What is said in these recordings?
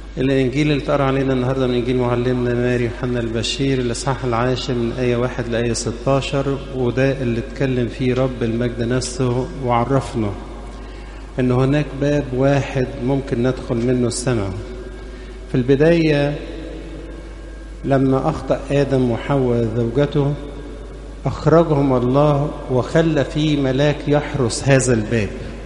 الإنجيل اللي اتقرأ علينا النهاردة من إنجيل معلمنا ماري يوحنا البشير الإصحاح العاشر من آية واحد لآية 16 وده اللي اتكلم فيه رب المجد نفسه وعرفنا إن هناك باب واحد ممكن ندخل منه السماء في البداية لما أخطأ آدم وحواء زوجته أخرجهم الله وخلى فيه ملاك يحرس هذا الباب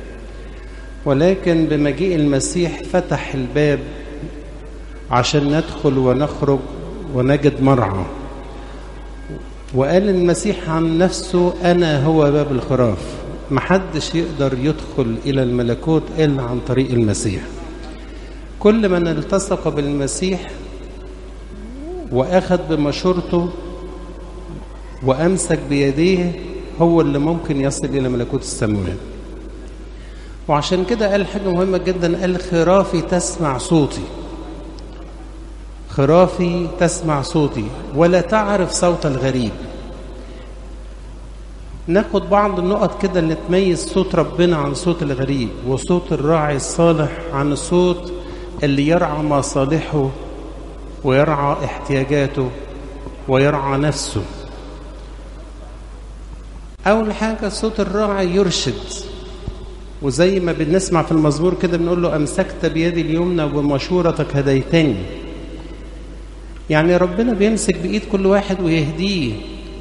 ولكن بمجيء المسيح فتح الباب عشان ندخل ونخرج ونجد مرعى وقال المسيح عن نفسه أنا هو باب الخراف محدش يقدر يدخل إلى الملكوت إلا عن طريق المسيح كل من التصق بالمسيح وأخذ بمشورته وأمسك بيديه هو اللي ممكن يصل إلى ملكوت السماوات وعشان كده قال حاجة مهمة جدا قال خرافي تسمع صوتي خرافي تسمع صوتي ولا تعرف صوت الغريب ناخد بعض النقط كده اللي تميز صوت ربنا عن صوت الغريب وصوت الراعي الصالح عن الصوت اللي يرعى مصالحه ويرعى احتياجاته ويرعى نفسه أول حاجة صوت الراعي يرشد وزي ما بنسمع في المزمور كده بنقول له أمسكت بيدي اليمنى وبمشورتك هديتني يعني ربنا بيمسك بإيد كل واحد ويهديه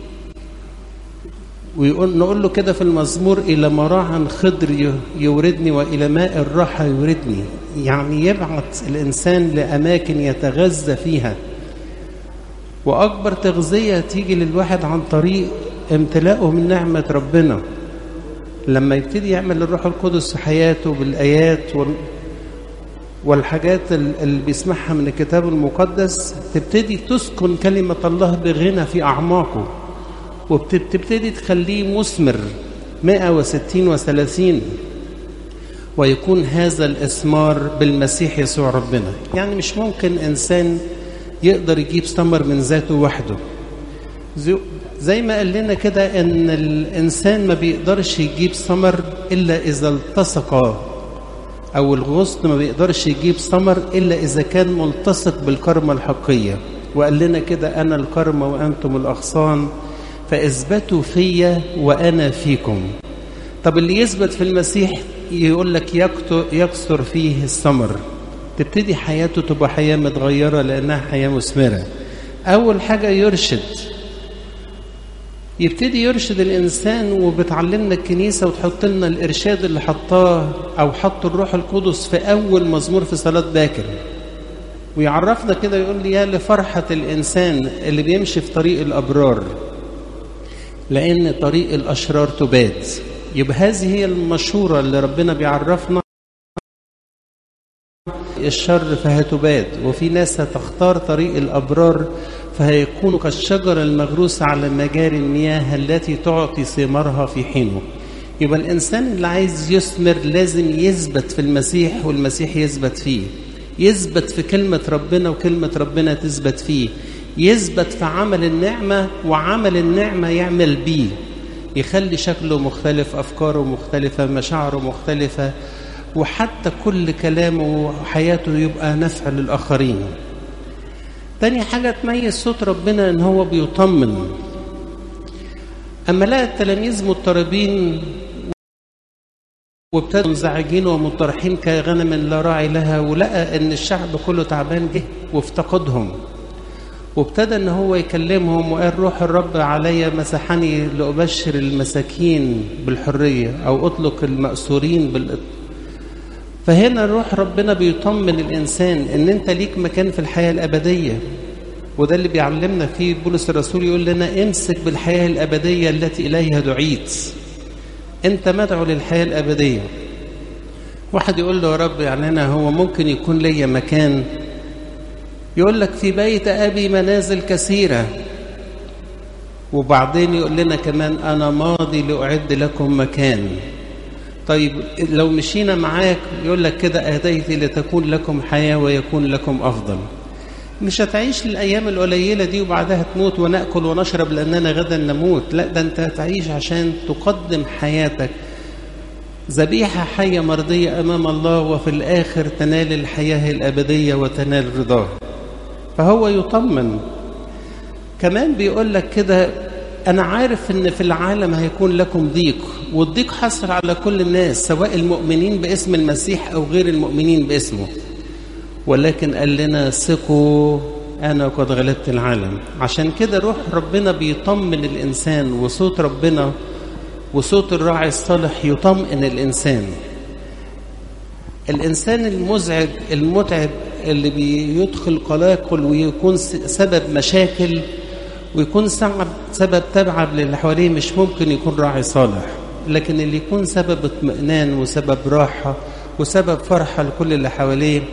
ويقول نقول له كده في المزمور إلى مراعى خضر يوردني وإلى ماء الراحة يوردني يعني يبعث الإنسان لأماكن يتغذى فيها وأكبر تغذية تيجي للواحد عن طريق امتلاؤه من نعمة ربنا لما يبتدي يعمل الروح القدس في حياته بالآيات والحاجات اللي بيسمعها من الكتاب المقدس تبتدي تسكن كلمة الله بغنى في أعماقه وبتبتدي تخليه مثمر 160 و30 ويكون هذا الإثمار بالمسيح يسوع ربنا يعني مش ممكن إنسان يقدر يجيب ثمر من ذاته وحده زي ما قال لنا كده ان الانسان ما بيقدرش يجيب ثمر الا اذا التصق او الغصن ما بيقدرش يجيب ثمر الا اذا كان ملتصق بالكرمه الحقيه وقال لنا كده انا الكرمه وانتم الاغصان فاثبتوا فيا وانا فيكم طب اللي يثبت في المسيح يقول لك يكثر فيه الثمر تبتدي حياته تبقى حياه متغيره لانها حياه مثمره اول حاجه يرشد يبتدي يرشد الإنسان وبتعلمنا الكنيسة وتحط لنا الإرشاد اللي حطاه أو حط الروح القدس في أول مزمور في صلاة باكر ويعرفنا كده يقول لي يا لفرحة الإنسان اللي بيمشي في طريق الأبرار لأن طريق الأشرار تباد يبقى هذه هي المشورة اللي ربنا بيعرفنا الشر فهتباد وفي ناس هتختار طريق الأبرار فهيكون كالشجرة المغروسة على مجاري المياه التي تعطي ثمارها في حينه يبقى الإنسان اللي عايز يثمر لازم يثبت في المسيح والمسيح يثبت فيه يثبت في كلمة ربنا وكلمة ربنا تثبت فيه يثبت في عمل النعمة وعمل النعمة يعمل بيه يخلي شكله مختلف أفكاره مختلفة مشاعره مختلفة وحتى كل كلامه وحياته يبقى نفع للآخرين تاني حاجة تميز صوت ربنا ان هو بيطمن اما لقى التلاميذ مضطربين وابتدوا منزعجين ومضطرحين كغنم لا راعي لها ولقى ان الشعب كله تعبان جه وافتقدهم وابتدى ان هو يكلمهم وقال روح الرب علي مسحني لابشر المساكين بالحريه او اطلق الماسورين بال فهنا روح ربنا بيطمن الإنسان إن أنت ليك مكان في الحياة الأبدية وده اللي بيعلمنا فيه بولس الرسول يقول لنا امسك بالحياة الأبدية التي إليها دعيت أنت مدعو للحياة الأبدية واحد يقول له يا رب يعني أنا هو ممكن يكون ليا مكان يقول لك في بيت أبي منازل كثيرة وبعدين يقول لنا كمان أنا ماضي لأعد لكم مكان طيب لو مشينا معاك يقول لك كده أهديت لتكون لكم حياة ويكون لكم أفضل مش هتعيش الأيام القليلة دي وبعدها تموت ونأكل ونشرب لأننا غدا نموت لا ده أنت هتعيش عشان تقدم حياتك ذبيحة حية مرضية أمام الله وفي الآخر تنال الحياة الأبدية وتنال رضاه فهو يطمن كمان بيقول لك كده أنا عارف إن في العالم هيكون لكم ضيق والضيق حصل على كل الناس سواء المؤمنين باسم المسيح أو غير المؤمنين باسمه ولكن قال لنا ثقوا أنا قد غلبت العالم عشان كده روح ربنا بيطمن الإنسان وصوت ربنا وصوت الراعي الصالح يطمئن الإنسان الإنسان المزعج المتعب اللي بيدخل قلاقل ويكون سبب مشاكل ويكون سبب تبعب للي حواليه مش ممكن يكون راعي صالح لكن اللي يكون سبب اطمئنان وسبب راحة وسبب فرحة لكل اللي حواليه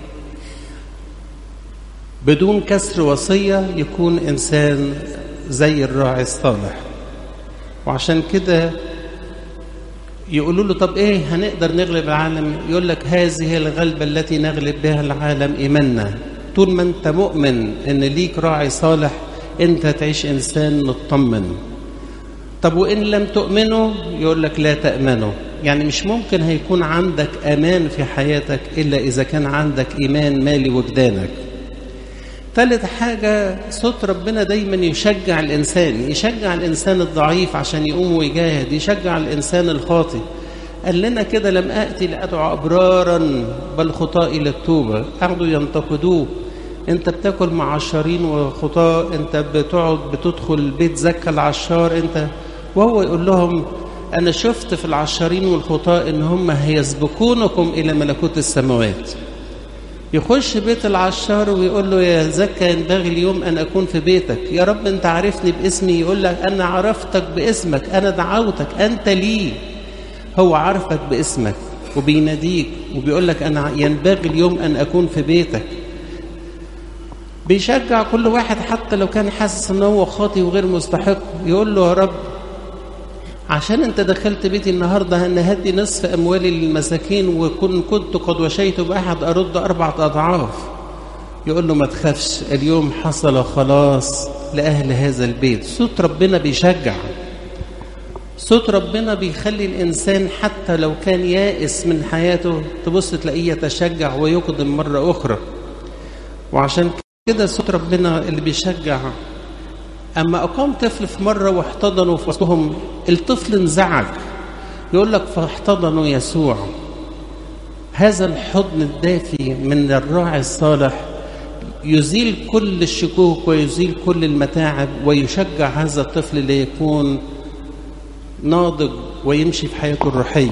بدون كسر وصية يكون إنسان زي الراعي الصالح وعشان كده يقولوا له طب ايه هنقدر نغلب العالم يقول لك هذه الغلبة التي نغلب بها العالم إيماننا طول ما انت مؤمن ان ليك راعي صالح انت تعيش انسان مطمن طب وان لم تؤمنوا يقول لك لا تأمنوا يعني مش ممكن هيكون عندك امان في حياتك الا اذا كان عندك ايمان مالي وجدانك ثالث حاجة صوت ربنا دايما يشجع الإنسان يشجع الإنسان الضعيف عشان يقوم ويجاهد يشجع الإنسان الخاطئ قال لنا كده لم آتي لأدعو أبرارا بل خطاء إلى التوبة قعدوا ينتقدوه أنت بتاكل مع عشارين وخطاء أنت بتقعد بتدخل بيت زكى العشار أنت وهو يقول لهم أنا شفت في العشارين والخطاء إن هم هيسبقونكم إلى ملكوت السماوات يخش بيت العشار ويقول له يا زكا ينبغي اليوم أن أكون في بيتك يا رب أنت عارفني باسمي يقول لك أنا عرفتك باسمك أنا دعوتك أنت لي هو عارفك باسمك وبيناديك وبيقول لك أنا ينبغي اليوم أن أكون في بيتك بيشجع كل واحد حتى لو كان حاسس ان هو خاطي وغير مستحق يقول له يا رب عشان انت دخلت بيتي النهارده هنهدي نصف اموالي للمساكين وكن كنت قد وشيت باحد ارد اربعه اضعاف يقول له ما تخافش اليوم حصل خلاص لاهل هذا البيت صوت ربنا بيشجع صوت ربنا بيخلي الانسان حتى لو كان يائس من حياته تبص تلاقيه يتشجع ويقدم مره اخرى وعشان كده صوت ربنا اللي بيشجع أما أقام طفل في مرة واحتضنوا في وسطهم الطفل انزعج يقول لك فاحتضنوا يسوع هذا الحضن الدافي من الراعي الصالح يزيل كل الشكوك ويزيل كل المتاعب ويشجع هذا الطفل ليكون ناضج ويمشي في حياته الروحية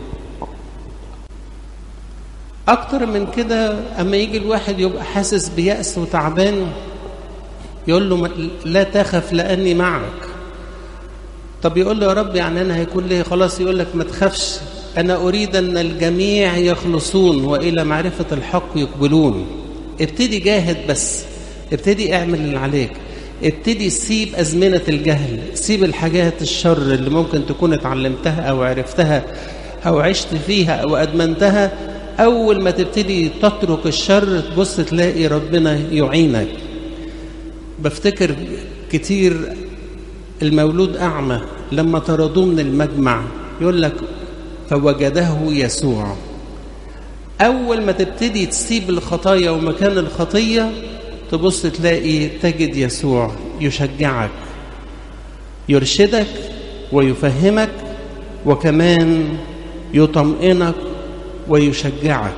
أكتر من كده أما يجي الواحد يبقى حاسس بيأس وتعبان يقول له لا تخف لأني معك طب يقول له يا رب يعني أنا هيكون لي خلاص يقول لك ما تخافش أنا أريد أن الجميع يخلصون وإلى معرفة الحق يقبلون ابتدي جاهد بس ابتدي اعمل اللي عليك ابتدي سيب أزمنة الجهل سيب الحاجات الشر اللي ممكن تكون اتعلمتها أو عرفتها أو عشت فيها أو أدمنتها أول ما تبتدي تترك الشر تبص تلاقي ربنا يعينك بفتكر كتير المولود أعمى لما طردوه من المجمع يقول لك فوجده يسوع أول ما تبتدي تسيب الخطايا ومكان الخطية تبص تلاقي تجد يسوع يشجعك يرشدك ويفهمك وكمان يطمئنك ويشجعك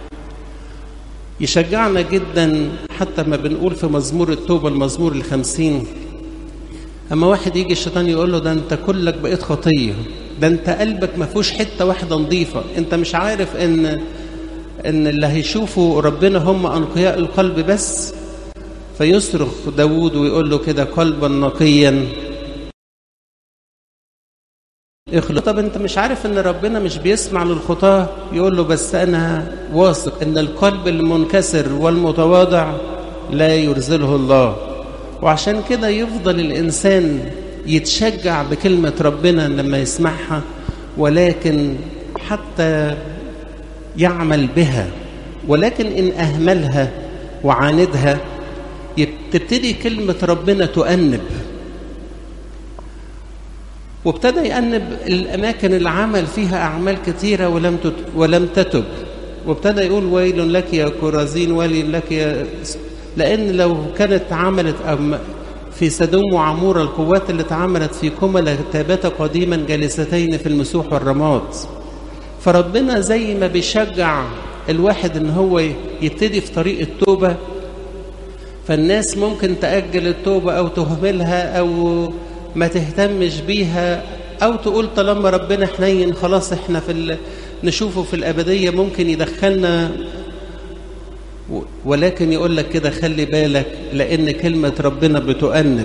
يشجعنا جدا حتى ما بنقول في مزمور التوبة المزمور الخمسين أما واحد يجي الشيطان يقول له ده أنت كلك بقيت خطية ده أنت قلبك ما فيهوش حتة واحدة نظيفة أنت مش عارف إن إن اللي هيشوفوا ربنا هم أنقياء القلب بس فيصرخ داوود ويقول له كده قلبا نقيا اخلق طب انت مش عارف ان ربنا مش بيسمع للخطاه يقول له بس انا واثق ان القلب المنكسر والمتواضع لا يرزله الله وعشان كده يفضل الانسان يتشجع بكلمه ربنا لما يسمعها ولكن حتى يعمل بها ولكن ان اهملها وعاندها تبتدي كلمه ربنا تؤنب وابتدى يأنب الأماكن اللي عمل فيها أعمال كثيرة ولم ولم تتب وابتدى يقول ويل لك يا كرازين ويل لك يا لأن لو كانت عملت في سدوم وعمورة القوات اللي اتعملت في كملة تابت قديما جالستين في المسوح والرماد فربنا زي ما بيشجع الواحد ان هو يبتدي في طريق التوبة فالناس ممكن تأجل التوبة أو تهملها أو ما تهتمش بيها أو تقول طالما ربنا حنين خلاص احنا في ال... نشوفه في الأبدية ممكن يدخلنا ولكن يقول لك كده خلي بالك لأن كلمة ربنا بتؤنب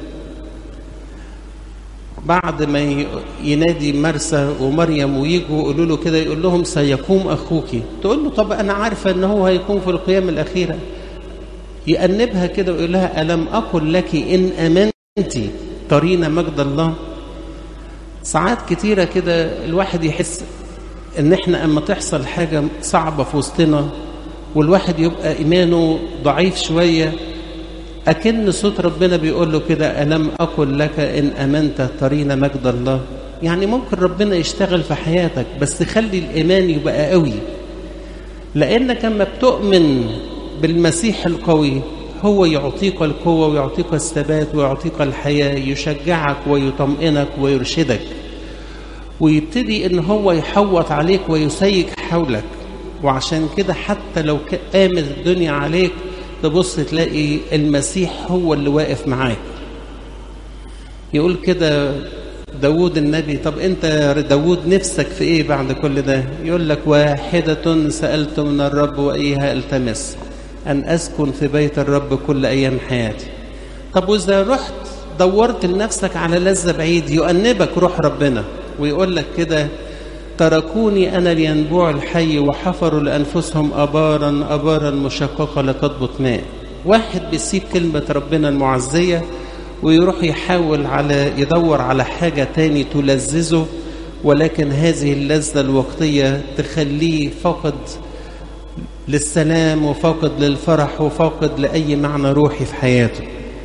بعد ما ينادي مرسى ومريم ويجوا يقولوا له كده يقول لهم سيقوم أخوك تقول له طب أنا عارفة أن هو هيكون في القيامة الأخيرة يأنبها كده ويقول لها ألم أقل لك إن أمنت ترين مجد الله ساعات كتيرة كده الواحد يحس ان احنا اما تحصل حاجة صعبة في وسطنا والواحد يبقى ايمانه ضعيف شوية اكن صوت ربنا بيقول له كده الم اقل لك ان امنت ترين مجد الله يعني ممكن ربنا يشتغل في حياتك بس خلي الايمان يبقى قوي لانك اما بتؤمن بالمسيح القوي هو يعطيك القوة ويعطيك الثبات ويعطيك الحياة يشجعك ويطمئنك ويرشدك ويبتدي ان هو يحوط عليك ويسيك حولك وعشان كده حتى لو قامت الدنيا عليك تبص تلاقي المسيح هو اللي واقف معاك يقول كده داود النبي طب انت داود نفسك في ايه بعد كل ده يقول لك واحدة سألت من الرب وإيها التمس أن أسكن في بيت الرب كل أيام حياتي طب وإذا رحت دورت لنفسك على لذة بعيد يؤنبك روح ربنا ويقول لك كده تركوني أنا لينبوع الحي وحفروا لأنفسهم أبارا أبارا مشققة لا تضبط ماء واحد بيسيب كلمة ربنا المعزية ويروح يحاول على يدور على حاجة تاني تلذذه ولكن هذه اللذة الوقتية تخليه فقد للسلام وفاقد للفرح وفاقد لأي معنى روحي في حياته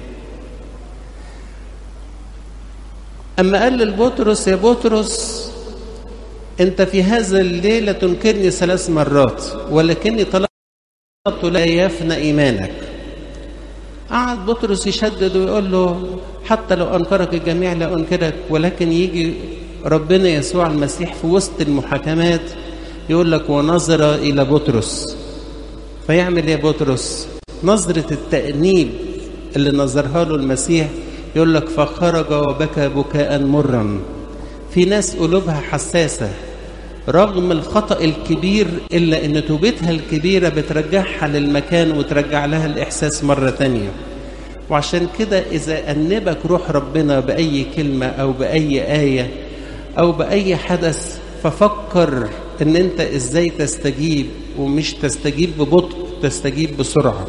أما قال للبطرس يا بطرس أنت في هذا الليلة تنكرني ثلاث مرات ولكني طلبت لا يفنى إيمانك قعد بطرس يشدد ويقول له حتى لو أنكرك الجميع لا أنكرك ولكن يجي ربنا يسوع المسيح في وسط المحاكمات يقول لك ونظر إلى بطرس فيعمل ايه بطرس نظرة التأنيب اللي نظرها له المسيح يقول لك فخرج وبكى بكاء مرا في ناس قلوبها حساسة رغم الخطأ الكبير إلا أن توبتها الكبيرة بترجعها للمكان وترجع لها الإحساس مرة تانية وعشان كده إذا أنبك روح ربنا بأي كلمة أو بأي آية أو بأي حدث ففكر ان انت ازاي تستجيب ومش تستجيب ببطء تستجيب بسرعه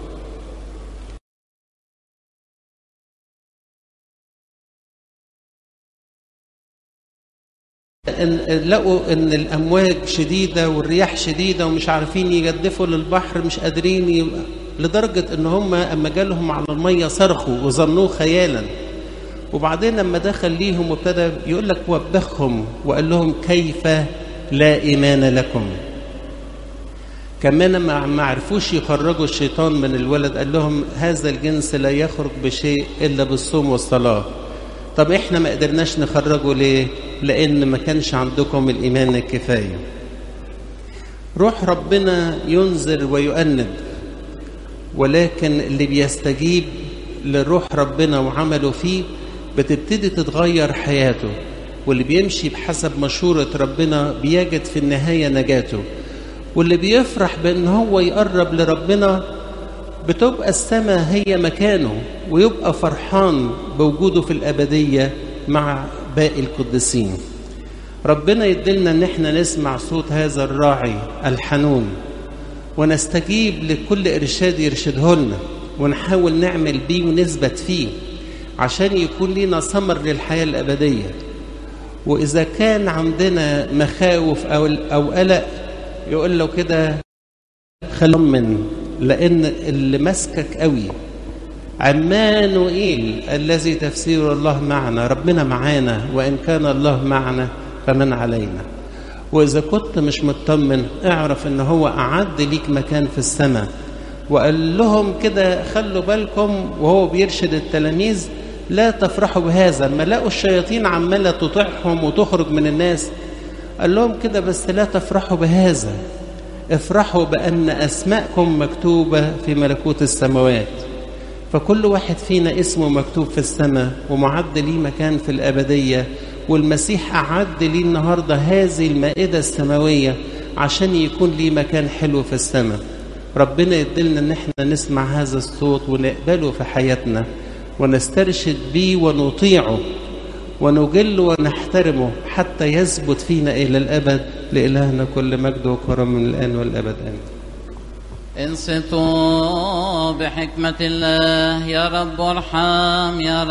إن لقوا ان الامواج شديده والرياح شديده ومش عارفين يجدفوا للبحر مش قادرين ي... لدرجه ان هم اما جالهم على الميه صرخوا وظنوه خيالا وبعدين لما دخل ليهم وابتدى يقول لك وبخهم وقال لهم كيف لا ايمان لكم كمان ما عرفوش يخرجوا الشيطان من الولد قال لهم هذا الجنس لا يخرج بشيء الا بالصوم والصلاه طب احنا ما قدرناش نخرجه ليه لان ما كانش عندكم الايمان الكفايه روح ربنا ينذر ويؤنب ولكن اللي بيستجيب لروح ربنا وعمله فيه بتبتدي تتغير حياته واللي بيمشي بحسب مشورة ربنا بيجد في النهاية نجاته واللي بيفرح بأن هو يقرب لربنا بتبقى السماء هي مكانه ويبقى فرحان بوجوده في الأبدية مع باقي القديسين ربنا يدلنا ان احنا نسمع صوت هذا الراعي الحنون ونستجيب لكل ارشاد يرشده لنا ونحاول نعمل بيه ونثبت فيه عشان يكون لنا ثمر للحياة الأبدية وإذا كان عندنا مخاوف أو أو قلق يقول له كده خلي من لأن اللي ماسكك قوي عمانوئيل الذي تفسير الله معنا ربنا معانا وإن كان الله معنا فمن علينا وإذا كنت مش مطمن اعرف إن هو أعد ليك مكان في السماء وقال لهم كده خلوا بالكم وهو بيرشد التلاميذ لا تفرحوا بهذا ما لقوا الشياطين عمالة تطيعهم وتخرج من الناس قال لهم كده بس لا تفرحوا بهذا افرحوا بأن أسماءكم مكتوبة في ملكوت السماوات فكل واحد فينا اسمه مكتوب في السماء ومعد ليه مكان في الأبدية والمسيح أعد ليه النهاردة هذه المائدة السماوية عشان يكون ليه مكان حلو في السماء ربنا يدلنا ان احنا نسمع هذا الصوت ونقبله في حياتنا ونسترشد بيه ونطيعه ونجله ونحترمه حتى يثبت فينا إلى الأبد لإلهنا كل مجد وكرم من الآن والأبد آمين انصتوا بحكمة الله يا رب ارحم يا رب